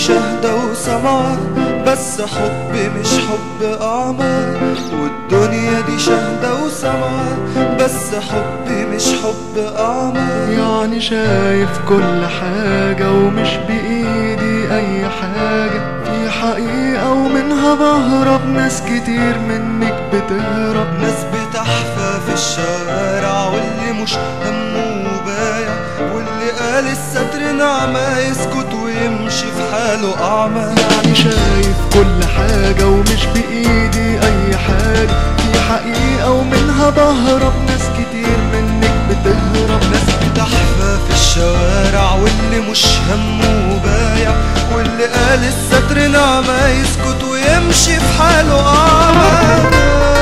شهدة وسمعة بس حب مش حب أعمى والدنيا دي شهدة وسمعة بس حب مش حب أعمى يعني شايف كل حاجة ومش بإيدي أي حاجة في حقيقة ومنها بهرب ناس كتير منك بتهرب ناس بتحفى في الشوارع واللي مش همه بايع واللي قال الستر نعمة يسكت ويمشي في حاله أعمى يعني شايف كل حاجة ومش بإيدي أي حاجة في حقيقة ومنها بهرب ناس كتير منك بتهرب ناس بتحفى في الشوارع واللي مش همه بايع واللي قال الستر نعمة يسكت ويمشي في حاله أعمى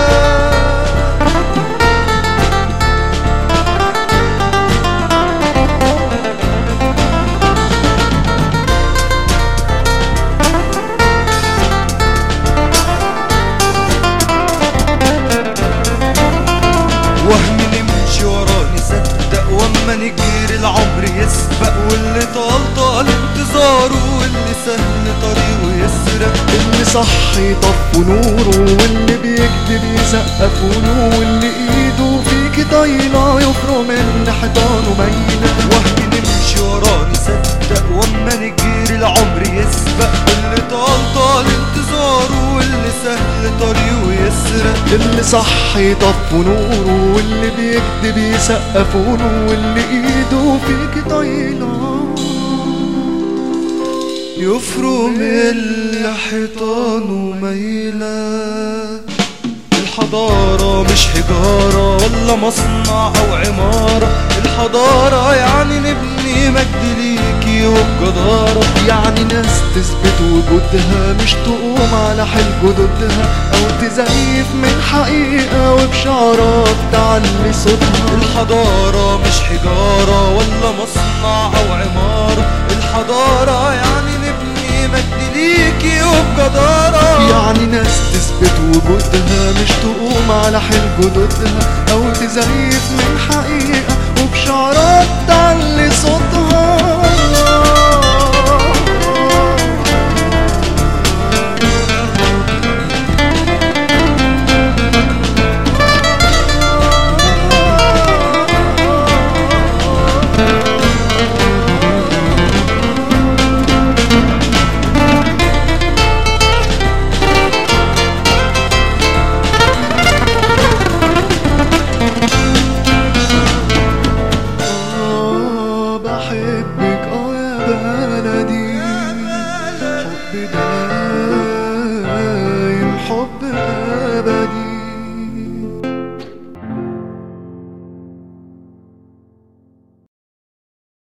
وهم نمشي وراه نصدق واما نجري العمر يسبق واللي طال طال انتظاره واللي سهل طريقه يسرق اللي صح يطفوا نوره واللي بيكذب يسقفوا له واللي ايده فيك طايلة يفرق من حيطانه مايلة وهم نمشي وراه نصدق واما نجري العمر يسبق واللي طال طال انتظاره واللي سهل طريقه يسرق اللي صح يطفوا نوره واللي بيكذب يسقفوا له واللي ايده فيك طايلة يفرم اللي حيطانه ميلة الحضارة مش حجارة ولا مصنع أو عمارة الحضارة يعني نبني مجد ليكي وبجدارة يعني ناس تثبت وجودها مش تقوم على حل جدودها او تزيف من حقيقة وبشعارات تعلي صوتها الحضارة مش حجارة ولا مصنع أو عمارة الحضارة يعني نبني مجد ليكي وبجدارة يعني ناس تثبت وجودها مش تقوم على حل جدودها او تزيف من حقيقة وبشعارات تعلي صوتها آه بحبك اه يا بلدي حب دايم حب